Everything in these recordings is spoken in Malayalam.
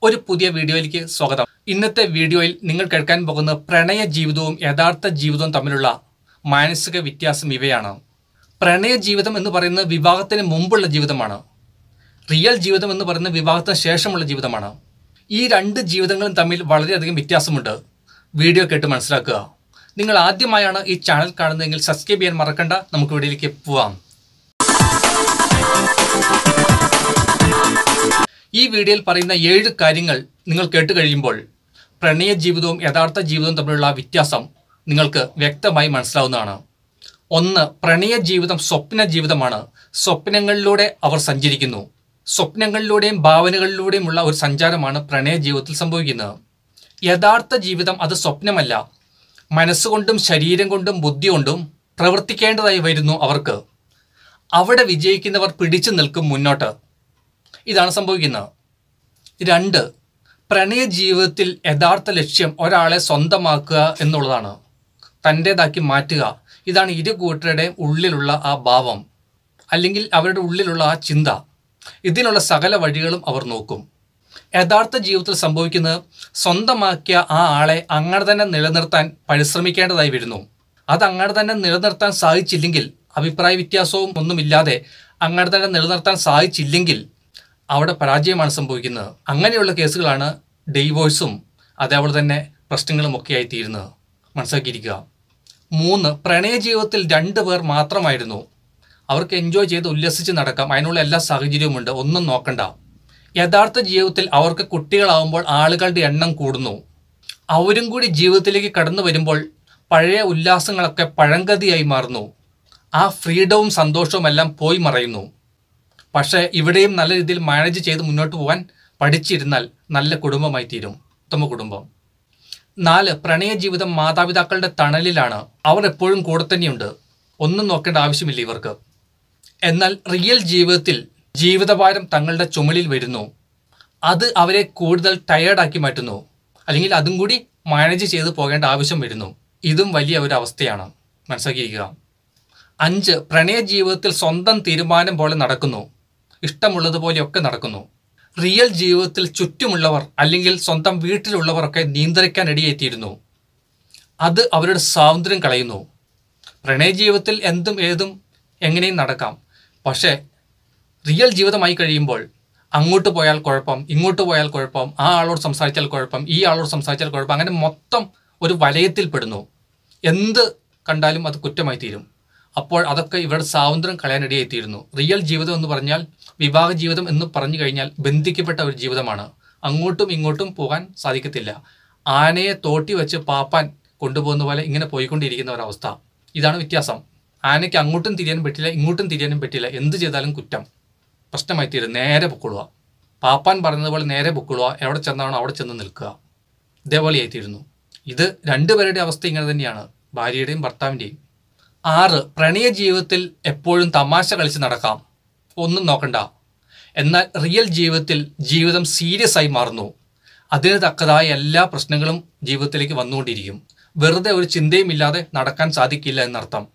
ഒരു പുതിയ വീഡിയോയിലേക്ക് സ്വാഗതം ഇന്നത്തെ വീഡിയോയിൽ നിങ്ങൾ കേൾക്കാൻ പോകുന്ന പ്രണയ ജീവിതവും യഥാർത്ഥ ജീവിതവും തമ്മിലുള്ള മാനസിക വ്യത്യാസം ഇവയാണ് പ്രണയ ജീവിതം എന്ന് പറയുന്നത് വിവാഹത്തിന് മുമ്പുള്ള ജീവിതമാണ് റിയൽ ജീവിതം എന്ന് പറയുന്നത് വിവാഹത്തിന് ശേഷമുള്ള ജീവിതമാണ് ഈ രണ്ട് ജീവിതങ്ങളും തമ്മിൽ വളരെയധികം വ്യത്യാസമുണ്ട് വീഡിയോ കേട്ട് മനസ്സിലാക്കുക നിങ്ങൾ ആദ്യമായാണ് ഈ ചാനൽ കാണുന്നതെങ്കിൽ സബ്സ്ക്രൈബ് ചെയ്യാൻ മറക്കണ്ട നമുക്ക് വീഡിയോയിലേക്ക് പോവാം ഈ വീഡിയോയിൽ പറയുന്ന ഏഴ് കാര്യങ്ങൾ നിങ്ങൾ കേട്ട് കഴിയുമ്പോൾ പ്രണയ ജീവിതവും യഥാർത്ഥ ജീവിതവും തമ്മിലുള്ള ആ വ്യത്യാസം നിങ്ങൾക്ക് വ്യക്തമായി മനസ്സിലാവുന്നതാണ് ഒന്ന് പ്രണയ ജീവിതം സ്വപ്ന ജീവിതമാണ് സ്വപ്നങ്ങളിലൂടെ അവർ സഞ്ചരിക്കുന്നു സ്വപ്നങ്ങളിലൂടെയും ഭാവനകളിലൂടെയുമുള്ള ഒരു സഞ്ചാരമാണ് പ്രണയ ജീവിതത്തിൽ സംഭവിക്കുന്നത് യഥാർത്ഥ ജീവിതം അത് സ്വപ്നമല്ല മനസ്സുകൊണ്ടും ശരീരം കൊണ്ടും ബുദ്ധി കൊണ്ടും പ്രവർത്തിക്കേണ്ടതായി വരുന്നു അവർക്ക് അവിടെ വിജയിക്കുന്നവർ പിടിച്ചു നിൽക്കും മുന്നോട്ട് ഇതാണ് സംഭവിക്കുന്നത് രണ്ട് പ്രണയ ജീവിതത്തിൽ യഥാർത്ഥ ലക്ഷ്യം ഒരാളെ സ്വന്തമാക്കുക എന്നുള്ളതാണ് തൻ്റേതാക്കി മാറ്റുക ഇതാണ് ഇരു കൂട്ടരുടെയും ഉള്ളിലുള്ള ആ ഭാവം അല്ലെങ്കിൽ അവരുടെ ഉള്ളിലുള്ള ആ ചിന്ത ഇതിനുള്ള സകല വഴികളും അവർ നോക്കും യഥാർത്ഥ ജീവിതത്തിൽ സംഭവിക്കുന്നത് സ്വന്തമാക്കിയ ആ ആളെ അങ്ങനെ തന്നെ നിലനിർത്താൻ പരിശ്രമിക്കേണ്ടതായി വരുന്നു അത് അങ്ങനെ തന്നെ നിലനിർത്താൻ സാധിച്ചില്ലെങ്കിൽ അഭിപ്രായ വ്യത്യാസവും ഒന്നുമില്ലാതെ അങ്ങനെ തന്നെ നിലനിർത്താൻ സാധിച്ചില്ലെങ്കിൽ അവിടെ പരാജയമാണ് സംഭവിക്കുന്നത് അങ്ങനെയുള്ള കേസുകളാണ് ഡൈവോഴ്സും അതേപോലെ തന്നെ പ്രശ്നങ്ങളും ഒക്കെ ആയി തീരുന്നത് മനസ്സിലാക്കിയിരിക്കുക മൂന്ന് പ്രണയ ജീവിതത്തിൽ രണ്ട് പേർ മാത്രമായിരുന്നു അവർക്ക് എൻജോയ് ചെയ്ത് ഉല്ലസിച്ച് നടക്കാം അതിനുള്ള എല്ലാ സാഹചര്യവുമുണ്ട് ഒന്നും നോക്കണ്ട യഥാർത്ഥ ജീവിതത്തിൽ അവർക്ക് കുട്ടികളാവുമ്പോൾ ആളുകളുടെ എണ്ണം കൂടുന്നു അവരും കൂടി ജീവിതത്തിലേക്ക് കടന്നു വരുമ്പോൾ പഴയ ഉല്ലാസങ്ങളൊക്കെ പഴങ്കതിയായി മാറുന്നു ആ ഫ്രീഡവും സന്തോഷവും എല്ലാം പോയി മറയുന്നു പക്ഷേ ഇവിടെയും നല്ല രീതിയിൽ മാനേജ് ചെയ്ത് മുന്നോട്ട് പോകാൻ പഠിച്ചിരുന്നാൽ നല്ല കുടുംബമായി തീരും ഉത്തമ കുടുംബം നാല് പ്രണയ ജീവിതം മാതാപിതാക്കളുടെ തണലിലാണ് അവർ എപ്പോഴും കൂടെ തന്നെയുണ്ട് ഒന്നും നോക്കേണ്ട ആവശ്യമില്ല ഇവർക്ക് എന്നാൽ റിയൽ ജീവിതത്തിൽ ജീവിതഭാരം തങ്ങളുടെ ചുമലിൽ വരുന്നു അത് അവരെ കൂടുതൽ ടയേർഡാക്കി മാറ്റുന്നു അല്ലെങ്കിൽ അതും കൂടി മാനേജ് ചെയ്ത് പോകേണ്ട ആവശ്യം വരുന്നു ഇതും വലിയ ഒരു അവസ്ഥയാണ് മനസ്സിലാക്കിയിരിക്കുക അഞ്ച് പ്രണയ ജീവിതത്തിൽ സ്വന്തം തീരുമാനം പോലെ നടക്കുന്നു ഇഷ്ടമുള്ളതുപോലെയൊക്കെ നടക്കുന്നു റിയൽ ജീവിതത്തിൽ ചുറ്റുമുള്ളവർ അല്ലെങ്കിൽ സ്വന്തം വീട്ടിലുള്ളവരൊക്കെ നിയന്ത്രിക്കാൻ ഇടയെത്തിയിരുന്നു അത് അവരുടെ സ്വാതന്ത്ര്യം കളയുന്നു പ്രണയ ജീവിതത്തിൽ എന്തും ഏതും എങ്ങനെയും നടക്കാം പക്ഷേ റിയൽ ജീവിതമായി കഴിയുമ്പോൾ അങ്ങോട്ട് പോയാൽ കുഴപ്പം ഇങ്ങോട്ട് പോയാൽ കുഴപ്പം ആ ആളോട് സംസാരിച്ചാൽ കുഴപ്പം ഈ ആളോട് സംസാരിച്ചാൽ കുഴപ്പം അങ്ങനെ മൊത്തം ഒരു വലയത്തിൽ പെടുന്നു എന്ത് കണ്ടാലും അത് കുറ്റമായി തീരും അപ്പോൾ അതൊക്കെ ഇവരുടെ സ്വാതന്ത്ര്യം കളയാനിടയായിത്തീരുന്നു റിയൽ ജീവിതം എന്ന് പറഞ്ഞാൽ വിവാഹ ജീവിതം എന്ന് പറഞ്ഞു കഴിഞ്ഞാൽ ബന്ധിക്കപ്പെട്ട ഒരു ജീവിതമാണ് അങ്ങോട്ടും ഇങ്ങോട്ടും പോകാൻ സാധിക്കത്തില്ല ആനയെ തോട്ടി വെച്ച് പാപ്പാൻ കൊണ്ടുപോകുന്ന പോലെ ഇങ്ങനെ പോയിക്കൊണ്ടിരിക്കുന്ന ഒരവസ്ഥ ഇതാണ് വ്യത്യാസം ആനയ്ക്ക് അങ്ങോട്ടും തിരിയാനും പറ്റില്ല ഇങ്ങോട്ടും തിരിയാനും പറ്റില്ല എന്ത് ചെയ്താലും കുറ്റം പ്രശ്നമായി തീരും നേരെ പൊക്കൊള്ളുക പാപ്പാൻ പറഞ്ഞതുപോലെ നേരെ പൊക്കൊള്ളുക എവിടെ ചെന്നാണോ അവിടെ ചെന്ന് നിൽക്കുക ഇതേപോലെ ആയിത്തീരുന്നു ഇത് രണ്ടുപേരുടെ അവസ്ഥ ഇങ്ങനെ തന്നെയാണ് ഭാര്യയുടെയും ഭർത്താവിൻ്റെയും ആറ് പ്രണയ ജീവിതത്തിൽ എപ്പോഴും തമാശ കളിച്ച് നടക്കാം ഒന്നും നോക്കണ്ട എന്നാൽ റിയൽ ജീവിതത്തിൽ ജീവിതം സീരിയസ് ആയി മാറുന്നു അതിന് തക്കതായ എല്ലാ പ്രശ്നങ്ങളും ജീവിതത്തിലേക്ക് വന്നുകൊണ്ടിരിക്കും വെറുതെ ഒരു ചിന്തയും ഇല്ലാതെ നടക്കാൻ സാധിക്കില്ല എന്നർത്ഥം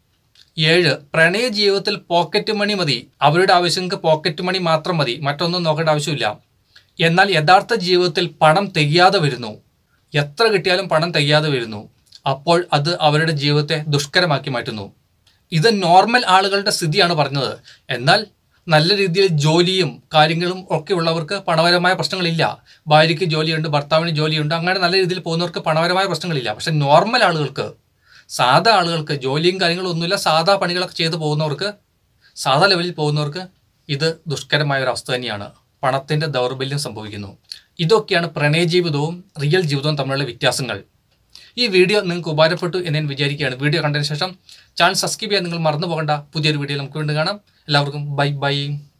ഏഴ് പ്രണയ ജീവിതത്തിൽ പോക്കറ്റ് മണി മതി അവരുടെ ആവശ്യങ്ങൾക്ക് പോക്കറ്റ് മണി മാത്രം മതി മറ്റൊന്നും നോക്കേണ്ട ആവശ്യമില്ല എന്നാൽ യഥാർത്ഥ ജീവിതത്തിൽ പണം തികയാതെ വരുന്നു എത്ര കിട്ടിയാലും പണം തികയാതെ വരുന്നു അപ്പോൾ അത് അവരുടെ ജീവിതത്തെ ദുഷ്കരമാക്കി മാറ്റുന്നു ഇത് നോർമൽ ആളുകളുടെ സ്ഥിതിയാണ് പറഞ്ഞത് എന്നാൽ നല്ല രീതിയിൽ ജോലിയും കാര്യങ്ങളും ഒക്കെ ഉള്ളവർക്ക് പണപരമായ പ്രശ്നങ്ങളില്ല ഭാര്യയ്ക്ക് ജോലിയുണ്ട് ഭർത്താവിന് ജോലിയുണ്ട് അങ്ങനെ നല്ല രീതിയിൽ പോകുന്നവർക്ക് പണപരമായ പ്രശ്നങ്ങളില്ല പക്ഷെ നോർമൽ ആളുകൾക്ക് സാധാ ആളുകൾക്ക് ജോലിയും കാര്യങ്ങളും ഒന്നുമില്ല സാധാ പണികളൊക്കെ ചെയ്തു പോകുന്നവർക്ക് സാധാ ലെവലിൽ പോകുന്നവർക്ക് ഇത് ദുഷ്കരമായ ഒരു അവസ്ഥ തന്നെയാണ് പണത്തിൻ്റെ ദൗർബല്യം സംഭവിക്കുന്നു ഇതൊക്കെയാണ് പ്രണയ ജീവിതവും റിയൽ ജീവിതവും തമ്മിലുള്ള വ്യത്യാസങ്ങൾ ഈ വീഡിയോ നിങ്ങൾക്ക് ഉപകാരപ്പെട്ടു എന്ന് ഞാൻ വിചാരിക്കുകയാണ് വീഡിയോ കണ്ടതിന് ശേഷം ചാനൽ സബ്സ്ക്രൈബ് ചെയ്യാൻ നിങ്ങൾ മറന്നു പോകേണ്ട പുതിയൊരു വീഡിയോ നമുക്ക് വീണ്ടും കാണാം എല്ലാവർക്കും ബൈ ബൈ